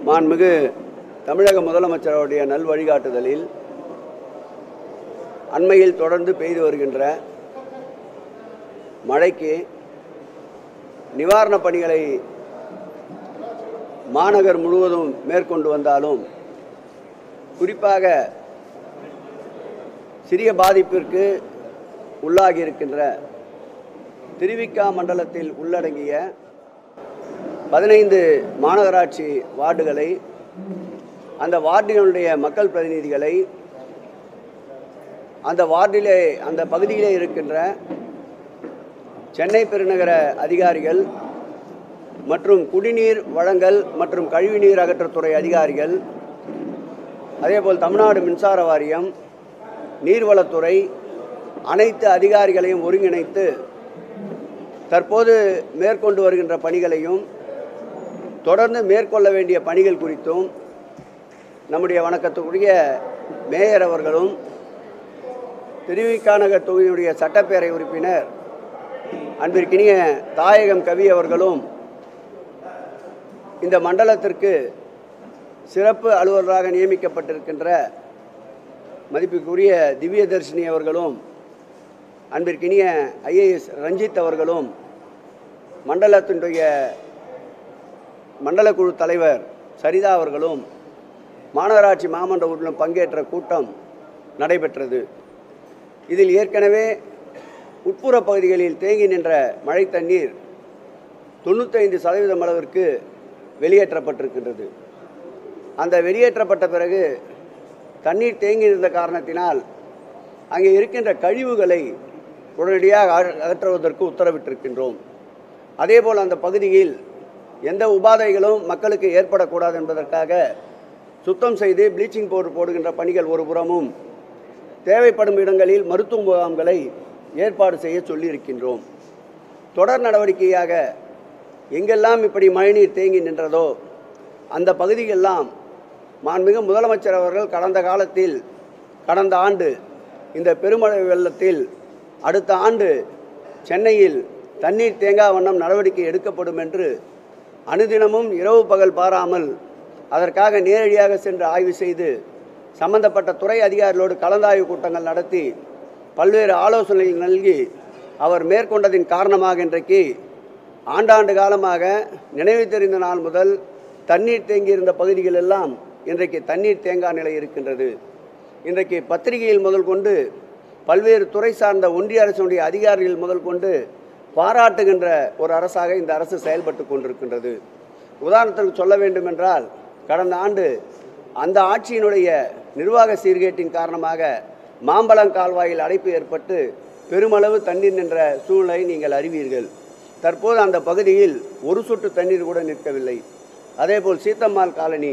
மாண்புமிகு தமிழக முதலமைச்சருடைய நல் வழிகாட்டுதலில் அண்மையில் தொடர்ந்து பெய்து வருகின்ற மழைக்கு நிவாரணப் பணிகளை மாநகர் முழுவதும் மேற்கொண்டு வந்தாலும் குறிப்பாக சிறிய பாதிப்பிற்கு உள்ளாகி இருக்கின்ற திருவிக்கா மண்டலத்தில் உள்ளடங்கிய பதினைந்து மாநகராட்சி வார்டுகளை அந்த வார்டுகளுடைய மக்கள் பிரதிநிதிகளை அந்த வார்டிலே அந்த பகுதியிலே இருக்கின்ற சென்னை பெருநகர அதிகாரிகள் மற்றும் குடிநீர் வழங்கல் மற்றும் கழிவுநீர் அகற்றத்துறை அதிகாரிகள் அதேபோல் தமிழ்நாடு மின்சார வாரியம் நீர்வளத்துறை அனைத்து அதிகாரிகளையும் ஒருங்கிணைத்து தற்போது மேற்கொண்டு வருகின்ற பணிகளையும் தொடர்ந்து மேற்கொள்ள வேண்டிய பணிகள் குறித்தும் நம்முடைய வணக்கத்துக்குரிய மேயர் அவர்களும் திருவிக்காநகர் தொகுதியுடைய சட்டப்பேரவை உறுப்பினர் அன்பிற்கினிய தாயகம் கவி அவர்களும் இந்த மண்டலத்திற்கு சிறப்பு அலுவலராக நியமிக்கப்பட்டிருக்கின்ற மதிப்புக்குரிய திவ்யதர்ஷினி அவர்களும் அன்பிற்கினிய ஐஏஎஸ் ரஞ்சித் அவர்களும் மண்டலத்தினுடைய மண்டல குழு தலைவர் சரிதா அவர்களும் மாநகராட்சி மாமன்ற உறுப்பினர் பங்கேற்ற கூட்டம் நடைபெற்றது இதில் ஏற்கனவே உட்புற பகுதிகளில் தேங்கி நின்ற மழை தண்ணீர் தொண்ணூத்தைந்து சதவீதம் அளவிற்கு வெளியேற்றப்பட்டிருக்கின்றது அந்த வெளியேற்றப்பட்ட பிறகு தண்ணீர் தேங்கி இருந்த காரணத்தினால் அங்கே இருக்கின்ற கழிவுகளை உடனடியாக அக- அகற்றுவதற்கு உத்தரவிட்டிருக்கின்றோம் அதேபோல் அந்த பகுதியில் எந்த உபாதைகளும் மக்களுக்கு ஏற்படக்கூடாது என்பதற்காக சுத்தம் செய்து ப்ளீச்சிங் பவுடர் போடுகின்ற பணிகள் ஒரு புறமும் தேவைப்படும் இடங்களில் மருத்துவ முகாம்களை ஏற்பாடு செய்ய சொல்லியிருக்கின்றோம் தொடர் நடவடிக்கையாக எங்கெல்லாம் இப்படி மழைநீர் தேங்கி நின்றதோ அந்த பகுதிகளெல்லாம் மாண்புமிகு முதலமைச்சர் அவர்கள் கடந்த காலத்தில் கடந்த ஆண்டு இந்த பெருமழை வெள்ளத்தில் அடுத்த ஆண்டு சென்னையில் தண்ணீர் தேங்கா வண்ணம் நடவடிக்கை எடுக்கப்படும் என்று அனுதினமும் இரவு பகல் பாராமல் அதற்காக நேரடியாக சென்று ஆய்வு செய்து சம்பந்தப்பட்ட துறை அதிகாரிகளோடு கலந்தாய்வு கூட்டங்கள் நடத்தி பல்வேறு ஆலோசனைகள் நல்கி அவர் மேற்கொண்டதின் காரணமாக இன்றைக்கு ஆண்டாண்டு காலமாக நினைவு தெரிந்த நாள் முதல் தண்ணீர் தேங்கியிருந்த பகுதிகள் எல்லாம் இன்றைக்கு தண்ணீர் தேங்கா நிலை இருக்கின்றது இன்றைக்கு பத்திரிகையில் முதல் கொண்டு பல்வேறு துறை சார்ந்த ஒன்றிய அரசுடைய அதிகாரிகள் முதல் கொண்டு பாராட்டுகின்ற ஒரு அரசாக இந்த அரசு செயல்பட்டு கொண்டிருக்கின்றது உதாரணத்திற்கு சொல்ல வேண்டும் என்றால் கடந்த ஆண்டு அந்த ஆட்சியினுடைய நிர்வாக சீர்கேட்டின் காரணமாக மாம்பழம் கால்வாயில் அடைப்பு ஏற்பட்டு பெருமளவு தண்ணீர் நின்ற சூழ்நிலை நீங்கள் அறிவீர்கள் தற்போது அந்த பகுதியில் ஒரு சொட்டு தண்ணீர் கூட நிற்கவில்லை அதேபோல் Seethammal colony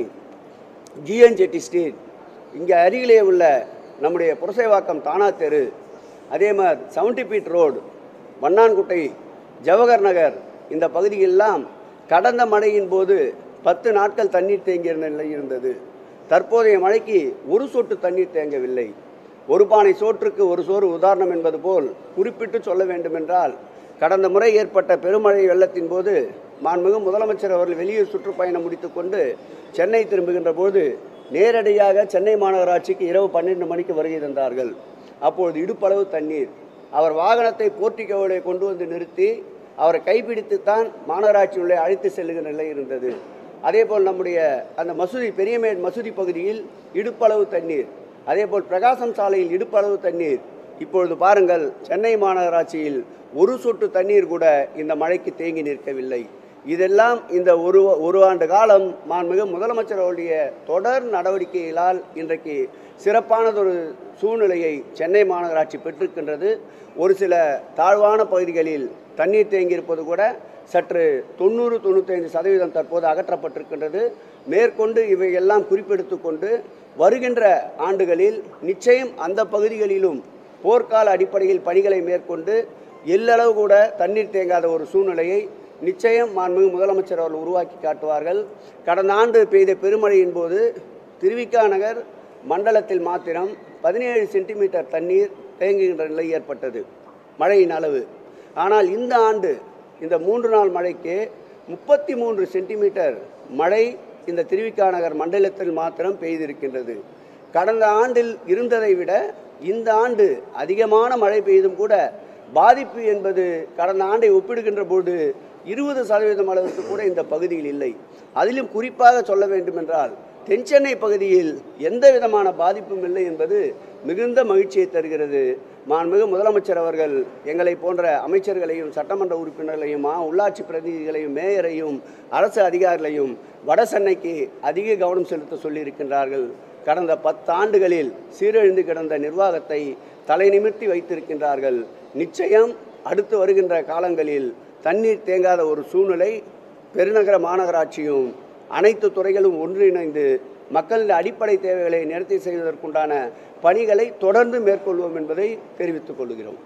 GN Chetty street இங்கே அருகிலே உள்ள நம்முடைய புரசைவாக்கம் தானா தெரு அதே மாதிரி seventy feet road Vannankuttai Jawahar Nagar இந்த பகுதியெல்லாம் கடந்த மழையின் போது பத்து நாட்கள் தண்ணீர் தேங்கியிருந்த நிலை இருந்தது தற்போதைய மழைக்கு ஒரு சொட்டு தண்ணீர் தேங்கவில்லை ஒரு பானை சோற்றுக்கு ஒரு சோறு உதாரணம் என்பது போல் குறிப்பிட்டு சொல்ல வேண்டுமென்றால் கடந்த முறை ஏற்பட்ட பெருமழை வெள்ளத்தின் போது மாண்புமிகு முதலமைச்சர் அவர்கள் வெளியூர் சுற்றுப்பயணம் முடித்துக்கொண்டு சென்னை திரும்புகின்ற போது நேரடியாக சென்னை மாநகராட்சிக்கு இரவு பன்னிரண்டு மணிக்கு வருகை தந்தார்கள் அப்பொழுது இடுப்பளவு தண்ணீர் அவர் வாகனத்தை போர்ட்டிகோவிலே கொண்டு வந்து நிறுத்தி அவரை கைப்பிடித்துத்தான் மாநகராட்சியுள்ளே அழைத்து செல்லுகிற நிலை இருந்தது அதேபோல் நம்முடைய அந்த மசூதி பெரியமேட் மசூதி பகுதியில் இடுப்பளவு தண்ணீர் அதேபோல் பிரகாசம் சாலையில் இடுப்பளவு தண்ணீர் இப்பொழுது பாருங்கள் சென்னை மாநகராட்சியில் ஒரு சொட்டு தண்ணீர் கூட இந்த மழைக்கு தேங்கி நிற்கவில்லை இதெல்லாம் இந்த ஒரு ஒரு ஆண்டு காலம் மாண்புமிகு முதலமைச்சர் அவருடைய தொடர் நடவடிக்கைகளால் இன்றைக்கு சிறப்பானதொரு சூழ்நிலையை சென்னை மாநகராட்சி பெற்றிருக்கின்றது ஒரு சில தாழ்வான பகுதிகளில் தண்ணீர் தேங்கியிருப்பது கூட சற்று தொண்ணூறு தொண்ணூத்தைந்து சதவீதம் தற்போது அகற்றப்பட்டிருக்கின்றது மேற்கொண்டு இவையெல்லாம் குறிப்பெடுத்து கொண்டு வருகின்ற ஆண்டுகளில் நிச்சயம் அந்த பகுதிகளிலும் போர்க்கால அடிப்படையில் பணிகளை மேற்கொண்டு எல்லளவு கூட தண்ணீர் தேங்காத ஒரு சூழ்நிலையை நிச்சயம் மாண்புமிகு முதலமைச்சர் அவர்கள் உருவாக்கி காட்டுவார்கள் கடந்த ஆண்டு பெய்த பெருமழையின் போது திருவிக்கா நகர் மண்டலத்தில் மாத்திரம் பதினேழு சென்டிமீட்டர் தண்ணீர் தேங்குகின்ற நிலை ஏற்பட்டது மழையின் அளவு ஆனால் இந்த ஆண்டு இந்த மூன்று நாள் மழைக்கு முப்பத்தி மூன்று சென்டிமீட்டர் மழை இந்த திருவிக்கா நகர் மண்டலத்தில் மாத்திரம் பெய்திருக்கின்றது கடந்த ஆண்டில் இருந்ததை விட இந்த ஆண்டு அதிகமான மழை பெய்தும் கூட பாதிப்பு என்பது கடந்த ஆண்டை ஒப்பிடுகின்ற போது இருபது சதவீதம் அளவுக்கு கூட இந்த பகுதியில் இல்லை அதிலும் குறிப்பாக சொல்ல வேண்டுமென்றால் தென்சென்னை பகுதியில் எந்த விதமான பாதிப்பும் இல்லை என்பது மிகுந்த மகிழ்ச்சியை தருகிறது மாண்புமிகு முதலமைச்சர் அவர்கள் எங்களை போன்ற அமைச்சர்களையும் சட்டமன்ற உறுப்பினர்களையும் மா உள்ளாட்சி பிரதிநிதிகளையும் மேயரையும் அரசு அதிகாரிகளையும் வட சென்னைக்கு அதிக கவனம் செலுத்த சொல்லியிருக்கின்றார்கள் கடந்த பத்தாண்டுகளில் சீரழிந்து கிடந்த நிர்வாகத்தை தலை நிமிர்த்தி வைத்திருக்கின்றார்கள் நிச்சயம் அடுத்து வருகின்ற காலங்களில் தண்ணீர் தேங்காத ஒரு சூழ்நிலை பெருநகர மாநகராட்சியும் அனைத்து துறைகளும் ஒன்றிணைந்து மக்களின் அடிப்படை தேவைகளை நிவர்த்தி செய்வதற்குண்டான பணிகளை தொடர்ந்து மேற்கொள்வோம் என்பதை தெரிவித்துக் கொள்கிறோம்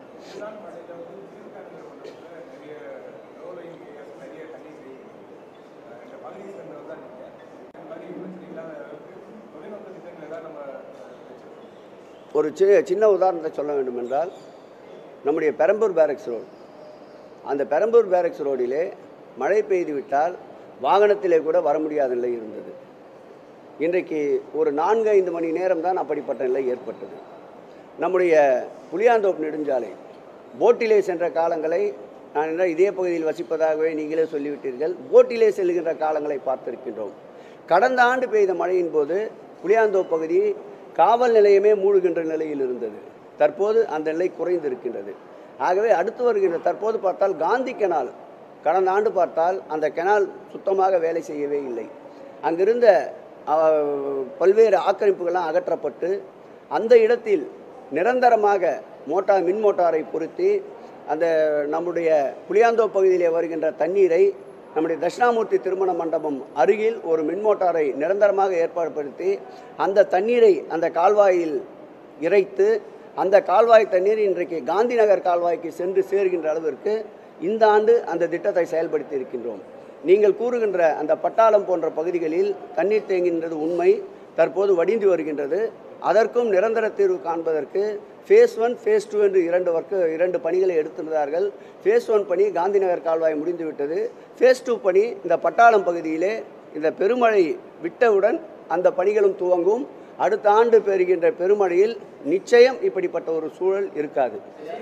ஒரு சி சின்ன உதாரணத்தை சொல்ல வேண்டும் என்றால் நம்முடைய பெரம்பூர் பேரக்ஸ் ரோடு அந்த பெரம்பூர் பேரக்ஸ் ரோடிலே மழை பெய்து விட்டால் வாகனத்திலே கூட வர முடியாத நிலை இருந்தது இன்றைக்கு ஒரு நான்கு ஐந்து மணி நேரம் தான் அப்படிப்பட்ட நிலை ஏற்பட்டது நம்முடைய புளியாந்தோப்பு நெடுஞ்சாலை போட்டிலே சென்ற காலங்களை நான் என்ன இதே பகுதியில் வசிப்பதாகவே நீங்களே சொல்லிவிட்டீர்கள் போட்டிலே செல்கின்ற காலங்களை பார்த்திருக்கின்றோம் கடந்த ஆண்டு பெய்த மழையின் போது புளியாந்தோப்பு பகுதி காவல் நிலையமே மூழ்கின்ற நிலையில் இருந்தது தற்போது அந்த நிலை குறைந்திருக்கின்றது ஆகவே அடுத்து வருகின்ற தற்போது பார்த்தால் காந்தி கெனால் கடந்த ஆண்டு பார்த்தால் அந்த கெனால் சுத்தமாக வேலை செய்யவே இல்லை அங்கிருந்த அஹ், பல்வேறு ஆக்கிரமிப்புகள்லாம் அகற்றப்பட்டு அந்த இடத்தில் நிரந்தரமாக மோட்டார் மின் மோட்டாரை பொருத்தி அந்த நம்முடைய புளியாந்தோ பகுதியிலே வருகின்ற தண்ணீரை நம்முடைய தட்சிணாமூர்த்தி திருமண மண்டபம் அருகில் ஒரு மின் மோட்டாரை நிரந்தரமாக ஏற்பாடுபடுத்தி அந்த தண்ணீரை அந்த கால்வாயில் இறைத்து அந்த கால்வாய் தண்ணீர் இன்றைக்கு காந்தி நகர் கால்வாய்க்கு சென்று சேர்கின்ற அளவிற்கு இந்த ஆண்டு அந்த திட்டத்தை செயல்படுத்தி இருக்கின்றோம் நீங்கள் கூறுகின்ற அந்த பட்டாளம் போன்ற பகுதிகளில் தண்ணீர் தேங்குகின்றது உண்மை தற்போது வடிந்து வருகின்றது அதற்கும் நிரந்தர தீர்வு காண்பதற்கு ஃபேஸ் ஒன் ஃபேஸ் டூ என்று இரண்டு ஒர்க்கு இரண்டு பணிகளை எடுத்திருந்தார்கள் ஃபேஸ் ஒன் பணி காந்தி நகர் கால்வாய் முடிந்துவிட்டது ஃபேஸ் டூ பணி இந்த பட்டாளம் பகுதியிலே இந்த பெருமழை விட்டவுடன் அந்த பணிகளும் துவங்கும் அடுத்த ஆண்டு பெறுகின்ற பெருமழையில் நிச்சயம் இப்படிப்பட்ட ஒரு சூழல் இருக்காது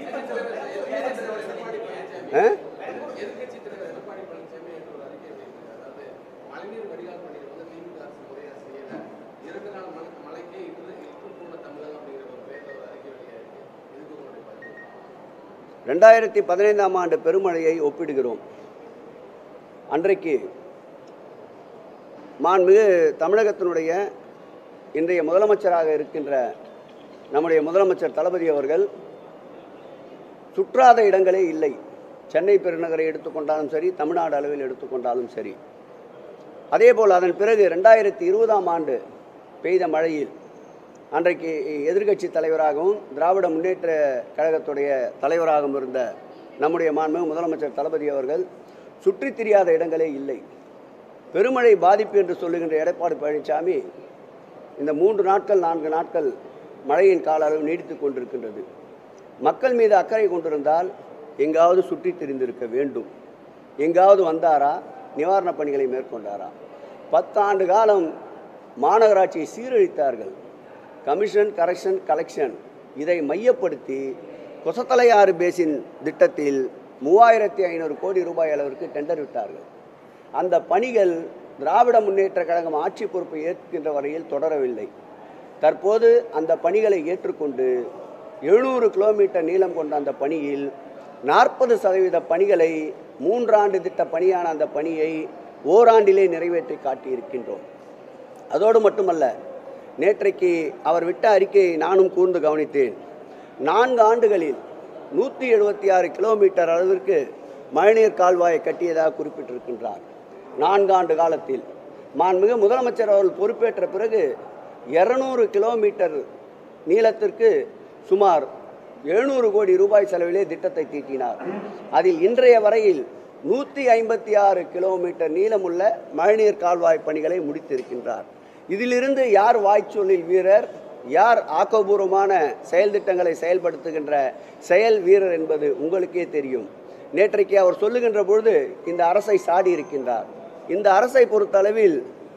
ஆ? எதிர்க்கட்சி தலைவர் எடப்பாடி பழனிசாமி நேற்று ஒரு அறிக்கை வெளியிட்டிருக்காரு. அதாவது மழைநீர் வடிகால் பணிகள் வந்து திமுக அரசு முறையா செய்யல இரண்டு நாள் மழை மழைக்கே இன்று இன்று கூட தமிழகம் அப்படிங்கிற ஒரு பேர்ல ஒரு அறிக்கை வெளியாயிருக்கு இதுக்கு உங்களுடைய பதில் ரெண்டாயிரத்தி பதினைந்தாம் ஆண்டு பெருமழையை ஒப்பிடுகிறோம் அன்றைக்கு மாண்புமிகு தமிழகத்தினுடைய இன்றைய முதலமைச்சராக இருக்கின்ற நம்முடைய முதலமைச்சர் தளபதி அவர்கள் சுற்றாத இடங்களே இல்லை சென்னை பெருநகரை எடுத்துக்கொண்டாலும் சரி தமிழ்நாடு அளவில் எடுத்துக்கொண்டாலும் சரி அதேபோல் அதன் பிறகு ரெண்டாயிரத்தி இருபதாம் ஆண்டு பெய்த மழையில் அன்றைக்கு எதிர்க்கட்சி தலைவராகவும் திராவிட முன்னேற்ற கழகத்துடைய தலைவராகவும் இருந்த நம்முடைய மாண்புமிகு முதலமைச்சர் தளபதி அவர்கள் சுற்றித் திரியாத இடங்களே இல்லை பெருமழை பாதிப்பு என்று சொல்லுகின்ற எடப்பாடி பழனிசாமி இந்த மூன்று நாட்கள் நான்கு நாட்கள் மழையின் கால அளவு நீடித்துக் கொண்டிருக்கின்றது மக்கள் மீது அக்கறை கொண்டிருந்தால் எங்காவது சுற்றித் திரிந்திருக்க வேண்டும் எங்காவது வந்தாரா நிவாரணப் பணிகளை மேற்கொண்டாரா பத்தாண்டு காலம் மாநகராட்சியை சீரழித்தார்கள் கமிஷன் கரெக்ஷன் கலெக்ஷன் இதை மையப்படுத்தி கொசத்தலையாறு பேசின் திட்டத்தில் மூவாயிரத்தி ஐநூறு கோடி ரூபாய் அளவிற்கு டெண்டர் விட்டார்கள் அந்த பணிகள் திராவிட முன்னேற்ற கழகம் ஆட்சி பொறுப்பை ஏற்கின்ற வரையில் தொடரவில்லை தற்போது அந்த பணிகளை ஏற்றுக்கொண்டு எழுநூறு கிலோமீட்டர் நீளம் கொண்ட அந்த பணியில் நாற்பது சதவீத பணிகளை மூன்றாண்டு திட்ட பணியான அந்த பணியை ஓராண்டிலே நிறைவேற்றி காட்டியிருக்கின்றோம் அதோடு மட்டுமல்ல நேற்றைக்கு அவர் விட்ட அறிக்கையை நானும் கூர்ந்து கவனித்தேன் நான்கு ஆண்டுகளில் நூற்றி எழுபத்தி ஆறு கிலோமீட்டர் அளவிற்கு மழைநீர் கால்வாயை கட்டியதாக குறிப்பிட்டிருக்கின்றார் நான்காண்டு காலத்தில் மாண்புமிகு முதலமைச்சர் அவர்கள் பொறுப்பேற்ற பிறகு இருநூறு கிலோமீட்டர் நீளத்திற்கு சுமார் எழுநூறு கோடி ரூபாய் செலவிலே திட்டத்தை தீட்டினார் அதில் இன்றைய வரையில் நூற்றி ஐம்பத்தி ஆறு கிலோமீட்டர் நீளமுள்ள மழைநீர் கால்வாய் பணிகளை முடித்திருக்கின்றார் இதிலிருந்து யார் வாய்ச்சொல்லில் வீரர் யார் ஆக்கப்பூர்வமான செயல் திட்டங்களை செயல்படுத்துகின்ற செயல் வீரர் என்பது உங்களுக்கே தெரியும் நேற்றைக்கு அவர் சொல்லுகின்ற பொழுது இந்த அரசை சாடி இருக்கின்றார் இந்த அரசை பொறுத்தளவில்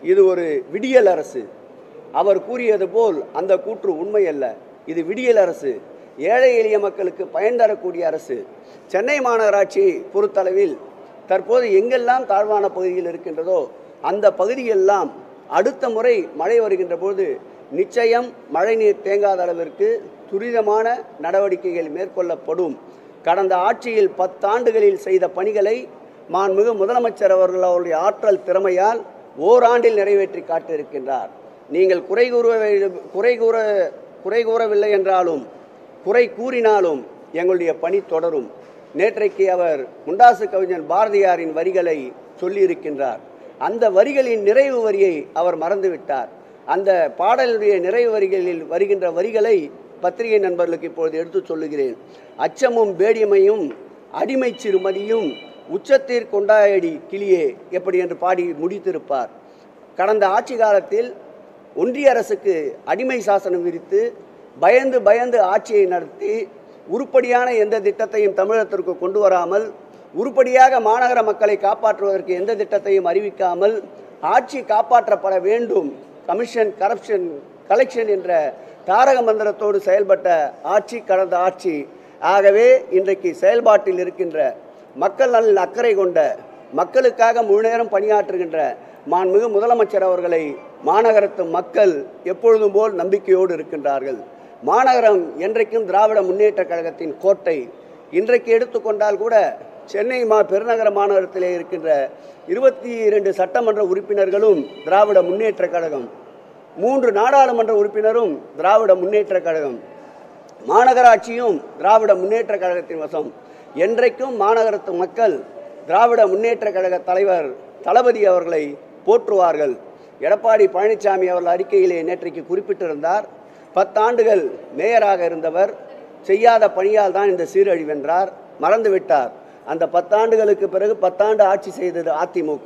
இது ஒரு விடியல் அரசு அவர் கூறியது போல் அந்த கூற்று உண்மை அல்ல இது விடியல் அரசு ஏழை எளிய மக்களுக்கு பயன் தரக்கூடிய அரசு சென்னை மாநகராட்சியை பொறுத்தளவில் தற்போது எங்கெல்லாம் தாழ்வான பகுதியில் இருக்கின்றதோ அந்த பகுதியெல்லாம் அடுத்த முறை மழை வருகின்ற போது நிச்சயம் மழைநீர் தேங்காத அளவிற்கு துரிதமான நடவடிக்கைகள் மேற்கொள்ளப்படும் கடந்த ஆட்சியில் பத்தாண்டுகளில் செய்த பணிகளை மாண்புமிகு முதலமைச்சர் அவர்கள் அவருடைய ஆற்றல் திறமையால் ஓராண்டில் நிறைவேற்றி காட்டியிருக்கின்றார் நீங்கள் குறை கூற குறை கூற குறை கூறவில்லை என்றாலும் குறை கூறினாலும் எங்களுடைய பணி தொடரும் நேற்றைக்கு அவர் முண்டாசு கவிஞர் பாரதியாரின் வரிகளை சொல்லியிருக்கின்றார் அந்த வரிகளின் நிறைவு வரியை அவர் மறந்துவிட்டார் அந்த பாடலுடைய நிறைவு வரிகளில் வருகின்ற வரிகளை பத்திரிகை நண்பர்களுக்கு இப்பொழுது எடுத்துச் சொல்லுகிறேன் அச்சமும் பேடிமையும் அடிமை சிறுமதியும் உச்சத்தீர் கொண்டாயடி கிளியே எப்படி என்று பாடி முடித்திருப்பார் கடந்த ஆட்சி காலத்தில் ஒன்றிய அரசுக்கு அடிமை சாசனம் விரித்து பயந்து பயந்து ஆட்சியை நடத்தி உருப்படியான எந்த திட்டத்தையும் தமிழகத்திற்கு கொண்டு வராமல் உருப்படியாக மாநகர மக்களை காப்பாற்றுவதற்கு எந்த திட்டத்தையும் அறிவிக்காமல் ஆட்சி காப்பாற்றப்பட வேண்டும் கமிஷன் கரப்ஷன் கலெக்ஷன் என்ற தாரக மந்திரத்தோடு செயல்பட்ட ஆட்சி கடந்த ஆட்சி ஆகவே இன்றைக்கு செயல்பாட்டில் இருக்கின்ற மக்கள் நலன் அக்கறை கொண்ட மக்களுக்காக முழு நேரம் பணியாற்றுகின்ற மாண்புமிகு முதலமைச்சர் அவர்களை மாநகரத்து மக்கள் எப்பொழுதும் போல் நம்பிக்கையோடு இருக்கின்றார்கள் மாநகரம் என்றைக்கும் திராவிட முன்னேற்ற கழகத்தின் கோட்டை இன்றைக்கு எடுத்துக்கொண்டால் கூட சென்னை மா பெருநகர மாநகரத்திலே இருக்கின்ற இருபத்தி இரண்டு சட்டமன்ற உறுப்பினர்களும் திராவிட முன்னேற்ற கழகம் மூன்று நாடாளுமன்ற உறுப்பினரும் திராவிட முன்னேற்ற கழகம் மாநகராட்சியும் திராவிட முன்னேற்ற கழகத்தின் வசம் என்றைக்கும் மாநகரத்து மக்கள் திராவிட முன்னேற்ற கழக தலைவர் தளபதி அவர்களை போற்றுவார்கள் எடப்பாடி பழனிசாமி அவர்கள் அறிக்கையிலே நேற்றைக்கு குறிப்பிட்டிருந்தார் பத்தாண்டுகள் மேயராக இருந்தவர் செய்யாத பணியால் தான் இந்த சீரழிவென்றார் மறந்துவிட்டார் அந்த பத்தாண்டுகளுக்கு பிறகு பத்தாண்டு ஆட்சி செய்தது அதிமுக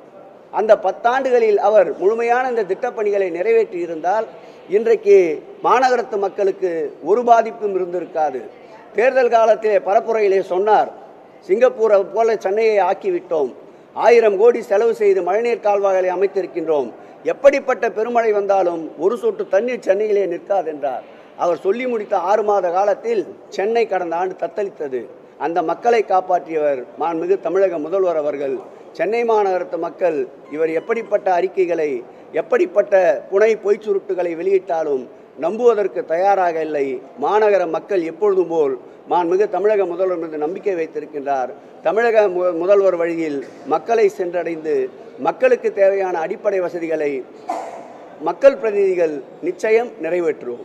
அந்த பத்தாண்டுகளில் அவர் முழுமையான இந்த திட்டப்பணிகளை நிறைவேற்றி இருந்தால் இன்றைக்கு மாநகரத்து மக்களுக்கு ஒரு பாதிப்பும் இருந்திருக்காது தேர்தல் காலத்திலே பரப்புரையிலே சொன்னார் சிங்கப்பூரை போல சென்னையை ஆக்கிவிட்டோம் ஆயிரம் கோடி செலவு செய்து மழைநீர் கால்வாய்களை அமைத்திருக்கின்றோம் எப்படிப்பட்ட பெருமழை வந்தாலும் ஒரு சொட்டு தண்ணீர் சென்னையிலே நிற்காதென்றார் அவர் சொல்லி முடித்த ஆறு மாத காலத்தில் சென்னை கடந்த ஆண்டு தத்தளித்தது அந்த மக்களை காப்பாற்றியவர் மாண்புமிகு தமிழக முதல்வர் அவர்கள் சென்னை மாநகரத்து மக்கள் இவர் எப்படிப்பட்ட அறிக்கைகளை எப்படிப்பட்ட புனை பொய்ச் சுருட்டுகளை வெளியிட்டாலும் நம்புவதற்கு தயாராக இல்லை மாநகர மக்கள் எப்பொழுதும் போல் மாண்புமிகு தமிழக முதல்வர் மீது நம்பிக்கை வைத்திருக்கின்றார் தமிழக மு- முதல்வர் வழியில் மக்களை சென்றடைந்து மக்களுக்கு தேவையான அடிப்படை வசதிகளை மக்கள் பிரதிநிதிகள் நிச்சயம் நிறைவேற்றுவோம்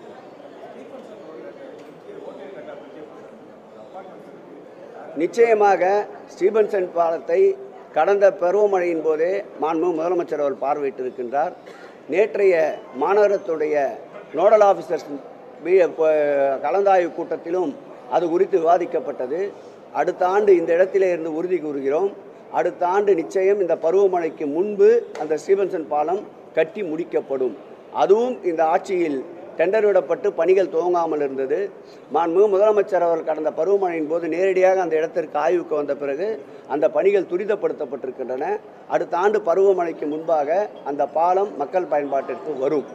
நிச்சயமாக ஸ்டீபன்சன் பாலத்தை கடந்த பருவமழையின் போதே மாண்பு முதலமைச்சர் அவர் பார்வையிட்டிருக்கின்றார் நேற்றைய மாநகரத்துடைய நோடல் ஆஃபீஸர்ஸ் பி- ப- கலந்தாய்வு கூட்டத்திலும் அது குறித்து விவாதிக்கப்பட்டது அடுத்த ஆண்டு இந்த இடத்திலே இருந்து உறுதி கூறுகிறோம் அடுத்த ஆண்டு நிச்சயம் இந்த பருவமழைக்கு முன்பு அந்த ஸ்டீபன்சன் பாலம் கட்டி முடிக்கப்படும் அதுவும் இந்த ஆட்சியில் டெண்டர் விடப்பட்டு பணிகள் துவங்காமல் இருந்தது மாண்புமிகு முதலமைச்சர் அவர்கள் கடந்த பருவமழையின் போது நேரடியாக அந்த இடத்திற்கு ஆய்வுக்கு வந்த பிறகு அந்த பணிகள் துரிதப்படுத்தப்பட்டிருக்கின்றன அடுத்த ஆண்டு பருவமழைக்கு முன்பாக அந்த பாலம் மக்கள் பயன்பாட்டிற்கு வரும்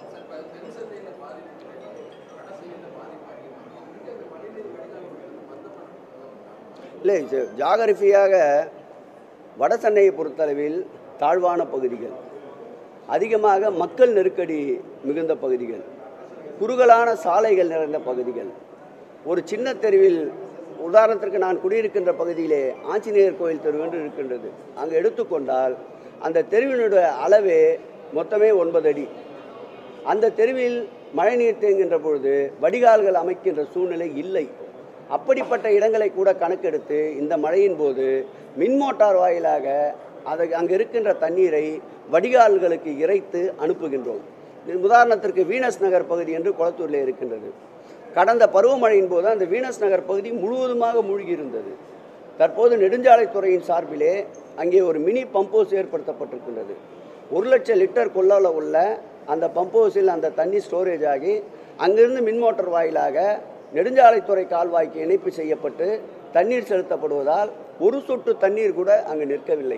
இல்லை ஜ- ஜாகிரபியாக வட சென்னையை பொறுத்தளவில் தாழ்வான பகுதிகள் அதிகமாக மக்கள் நெருக்கடி மிகுந்த பகுதிகள் குறுகலான சாலைகள் நிறைந்த பகுதிகள் ஒரு சின்ன தெருவில் உதாரணத்திற்கு நான் குடியிருக்கின்ற பகுதியிலே ஆஞ்சநேயர் கோயில் தெரு என்று இருக்கின்றது அங்கே எடுத்துக்கொண்டால் அந்த தெருவினுடைய அளவே மொத்தமே ஒன்பது அடி அந்த தெருவில் மழைநீர் தேங்குகின்ற பொழுது வடிகால்கள் அமைக்கின்ற சூழ்நிலை இல்லை அப்படிப்பட்ட இடங்களை கூட கணக்கெடுத்து இந்த மழையின் போது மின் மோட்டார் வாயிலாக அதை அங்கே இருக்கின்ற தண்ணீரை வடிகால்களுக்கு இறைத்து அனுப்புகின்றோம் இது உதாரணத்திற்கு வீனஸ் நகர் பகுதி என்று குளத்தூரில் இருக்கின்றது கடந்த பருவமழையின் போது அந்த வீனஸ் நகர் பகுதி முழுவதுமாக மூழ்கி இருந்தது தற்போது நெடுஞ்சாலைத்துறையின் சார்பிலே அங்கே ஒரு மினி பம்போஸ் ஏற்படுத்தப்பட்டிருக்கின்றது ஒரு லட்சம் லிட்டர் கொள்ளளவு உள்ள அந்த பம்போஸில் அந்த தண்ணி ஸ்டோரேஜ் ஆகி அங்கிருந்து மின் மோட்டார் வாயிலாக நெடுஞ்சாலைத்துறை கால்வாய்க்கு இணைப்பு செய்யப்பட்டு தண்ணீர் செலுத்தப்படுவதால் ஒரு சொட்டு தண்ணீர் கூட அங்கு நிற்கவில்லை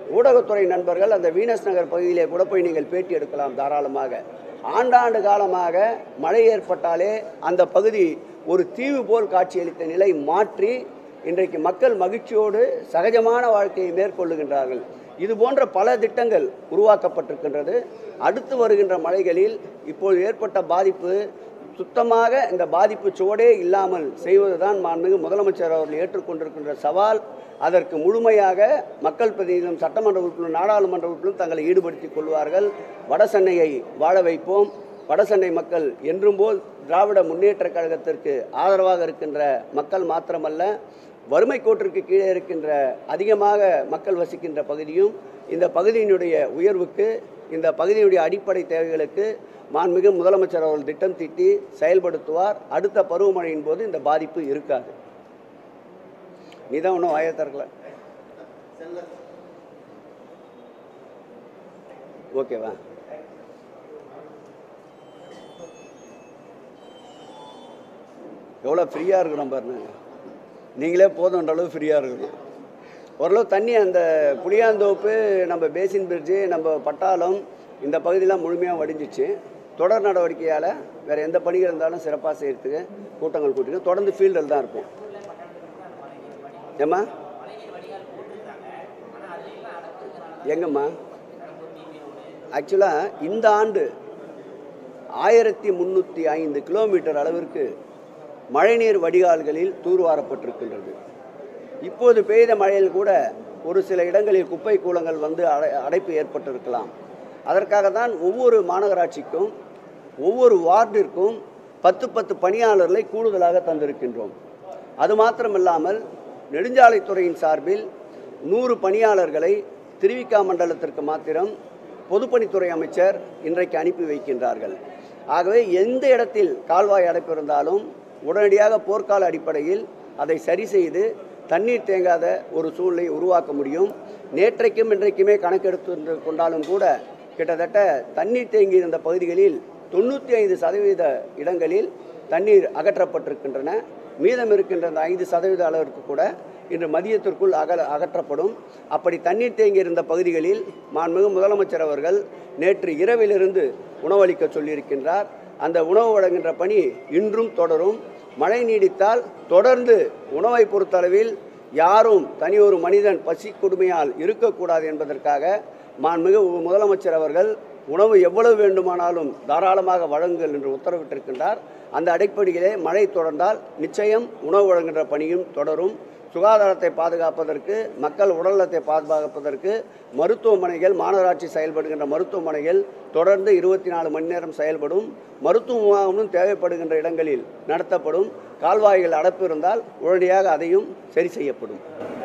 ஊடகத்துறை நண்பர்கள் அந்த வீனஸ் நகர் பகுதியிலே கூட போய் நீங்கள் பேட்டி எடுக்கலாம் தாராளமாக ஆண்டாண்டு காலமாக மழை ஏற்பட்டாலே அந்த பகுதி ஒரு தீவு போல் காட்சியளித்த நிலை மாற்றி இன்றைக்கு மக்கள் மகிழ்ச்சியோடு சகஜமான வாழ்க்கையை மேற்கொள்ளுகின்றார்கள் இது போன்ற பல திட்டங்கள் உருவாக்கப்பட்டிருக்கின்றது அடுத்து வருகின்ற மழைகளில் இப்போது ஏற்பட்ட பாதிப்பு சுத்தமாக இந்த பாதிப்பு சுவடே இல்லாமல் செய்வதுதான் மாண்புமிகு முதலமைச்சர் அவர்கள் ஏற்றுக்கொண்டிருக்கின்ற சவால் அதற்கு முழுமையாக மக்கள் பிரதிநிதிகளும் சட்டமன்ற உறுப்பினர் நாடாளுமன்ற உறுப்பினரும் தங்களை ஈடுபடுத்திக் கொள்வார்கள் வடசென்னையை வாழ வைப்போம் வடசென்னை மக்கள் என்றும் போல் திராவிட முன்னேற்றக் கழகத்திற்கு ஆதரவாக இருக்கின்ற மக்கள் மாத்திரமல்ல வறுமை கோட்டிற்கு கீழே இருக்கின்ற அதிகமாக மக்கள் வசிக்கின்ற பகுதியும் இந்த பகுதியினுடைய உயர்வுக்கு இந்த பகுதியினுடைய அடிப்படை தேவைகளுக்கு மாண்புமிகு முதலமைச்சர் அவர்கள் திட்டம் தீட்டி செயல்படுத்துவார் அடுத்த பருவமழையின் போது இந்த பாதிப்பு இருக்காது நீ தான் ஒன்றும் வாயை திறக்கல ஓகேவா எவ்வளோ ஃப்ரீயாக இருக்கிறோம் பாருங்க நீங்களே போதுன்ற அளவு ஃப்ரீயாக இருக்கணும் ஓரளவு தண்ணி அந்த புளியாந்தோப்பு நம்ம பேசின் பிரிட்ஜு நம்ம பட்டாளம் இந்த பகுதியெலாம் முழுமையாக வடிஞ்சிச்சு தொடர் நடவடிக்கையால் வேறு எந்த பணிகள் இருந்தாலும் சிறப்பாக செய்கிறதுக்கு கூட்டங்கள் கூட்டிட்டு தொடர்ந்து ஃபீல்டில் தான் இருப்போம் ஏம்மா எங்கம்மா ஆக்சுவலாக இந்த ஆண்டு ஆயிரத்தி முந்நூற்றி ஐந்து கிலோமீட்டர் அளவிற்கு மழைநீர் வடிகால்களில் தூர்வாரப்பட்டிருக்கின்றது இப்போது பெய்த மழையில் கூட ஒரு சில இடங்களில் குப்பை கூலங்கள் வந்து அடை அடைப்பு ஏற்பட்டிருக்கலாம் அதற்காக தான் ஒவ்வொரு மாநகராட்சிக்கும் ஒவ்வொரு வார்டிற்கும் பத்து பத்து பணியாளர்களை கூடுதலாக தந்திருக்கின்றோம் அது மாத்திரமில்லாமல் நெடுஞ்சாலைத்துறையின் சார்பில் நூறு பணியாளர்களை திருவிக்கா மண்டலத்திற்கு மாத்திரம் பொதுப்பணித்துறை அமைச்சர் இன்றைக்கு அனுப்பி வைக்கின்றார்கள் ஆகவே எந்த இடத்தில் கால்வாய் அடைப்பு இருந்தாலும் உடனடியாக போர்க்கால அடிப்படையில் அதை சரி செய்து தண்ணீர் தேங்காத ஒரு சூழ்நிலை உருவாக்க முடியும் நேற்றைக்கும் இன்றைக்குமே கணக்கெடுத்து கொண்டாலும் கூட கிட்டத்தட்ட தண்ணீர் தேங்கி இருந்த பகுதிகளில் தொண்ணூற்றி ஐந்து சதவீத இடங்களில் தண்ணீர் அகற்றப்பட்டிருக்கின்றன மீதம் இருக்கின்ற அந்த ஐந்து சதவீத அளவிற்கு கூட இன்று மதியத்திற்குள் அகல அகற்றப்படும் அப்படி தண்ணீர் தேங்கி இருந்த பகுதிகளில் மாண்புமிகு முதலமைச்சர் அவர்கள் நேற்று இரவிலிருந்து உணவளிக்க சொல்லியிருக்கின்றார் அந்த உணவு வழங்குகின்ற பணி இன்றும் தொடரும் மழை நீடித்தால் தொடர்ந்து உணவை பொறுத்தளவில் யாரும் தனி ஒரு மனிதன் பசி கொடுமையால் இருக்கக்கூடாது என்பதற்காக மாண்புமிகு முதலமைச்சர் அவர்கள் உணவு எவ்வளவு வேண்டுமானாலும் தாராளமாக வழங்குங்கள் என்று உத்தரவிட்டிருக்கின்றார் அந்த அடிப்படையிலே மழை தொடர்ந்தால் நிச்சயம் உணவு வழங்குகின்ற பணியும் தொடரும் சுகாதாரத்தை பாதுகாப்பதற்கு மக்கள் உடல்நலத்தை பாதுகாப்பதற்கு மருத்துவமனைகள் மாநகராட்சி செயல்படுகின்ற மருத்துவமனைகள் தொடர்ந்து இருபத்தி நாலு மணி நேரம் செயல்படும் மருத்துவ முகாமும் தேவைப்படுகின்ற இடங்களில் நடத்தப்படும் கால்வாய்கள் அடைப்பு இருந்தால் உடனடியாக அதையும் சரி செய்யப்படும்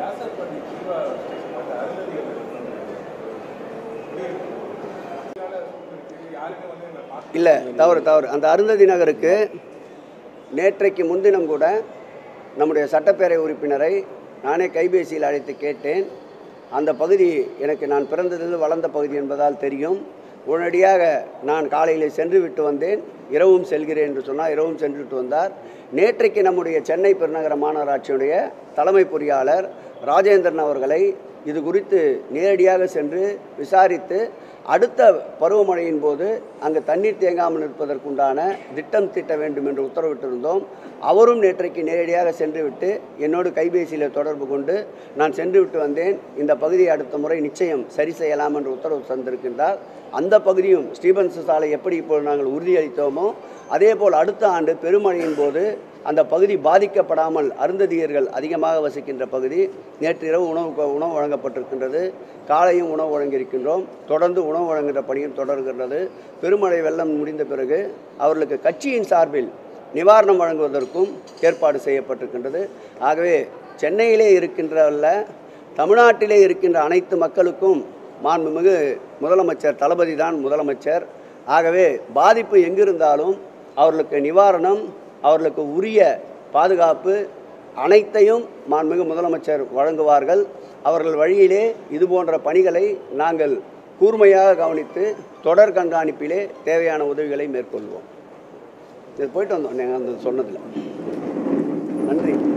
இல்லை தவறு தவறு அந்த அருந்ததி நகருக்கு நேற்றைக்கு முன்தினம் கூட நம்முடைய சட்டப்பேரவை உறுப்பினரை நானே கைபேசியில் அழைத்து கேட்டேன் அந்த பகுதி எனக்கு நான் பிறந்ததிலிருந்து வளர்ந்த பகுதி என்பதால் தெரியும் உடனடியாக நான் காலையில் சென்று விட்டு வந்தேன் இரவும் செல்கிறேன் என்று சொன்னால் இரவும் சென்று விட்டு வந்தார் நேற்றைக்கு நம்முடைய சென்னை பெருநகர மாநகராட்சியுடைய தலைமை பொறியாளர் ராஜேந்திரன் அவர்களை இது குறித்து நேரடியாக சென்று விசாரித்து அடுத்த பருவமழையின் போது அங்கு தண்ணீர் தேங்காமல் இருப்பதற்குண்டான திட்டம் தீட்ட வேண்டும் என்று உத்தரவிட்டிருந்தோம் அவரும் நேற்றைக்கு நேரடியாக சென்றுவிட்டு என்னோடு கைபேசியில் தொடர்பு கொண்டு நான் சென்று விட்டு வந்தேன் இந்த பகுதியை அடுத்த முறை நிச்சயம் சரி செய்யலாம் என்று உத்தரவு தந்திருக்கின்றார் அந்த பகுதியும் ஸ்டீபன்ஸ் சாலை எப்படி இப்போது நாங்கள் உறுதியளித்தோமோ அதேபோல் அடுத்த ஆண்டு பெருமழையின் போது அந்த பகுதி பாதிக்கப்படாமல் அருந்ததியர்கள் அதிகமாக வசிக்கின்ற பகுதி நேற்று இரவு உணவு உணவு வழங்கப்பட்டிருக்கின்றது காலையும் உணவு வழங்கியிருக்கின்றோம் தொடர்ந்து உணவு வழங்குகின்ற பணியும் தொடர்கின்றது பெருமழை வெள்ளம் முடிந்த பிறகு அவர்களுக்கு கட்சியின் சார்பில் நிவாரணம் வழங்குவதற்கும் ஏற்பாடு செய்யப்பட்டிருக்கின்றது ஆகவே சென்னையிலே இருக்கின்றவல்ல தமிழ்நாட்டிலே இருக்கின்ற அனைத்து மக்களுக்கும் மாண்புமிகு முதலமைச்சர் தளபதி தான் முதலமைச்சர் ஆகவே பாதிப்பு எங்கிருந்தாலும் அவர்களுக்கு நிவாரணம் அவர்களுக்கு உரிய பாதுகாப்பு அனைத்தையும் மாண்புமிகு முதலமைச்சர் வழங்குவார்கள் அவர்கள் வழியிலே இது போன்ற பணிகளை நாங்கள் கூர்மையாக கவனித்து தொடர் கண்காணிப்பிலே தேவையான உதவிகளை மேற்கொள்வோம் இது போயிட்டு வந்தோம் நீங்கள் அந்த சொன்னதில் நன்றி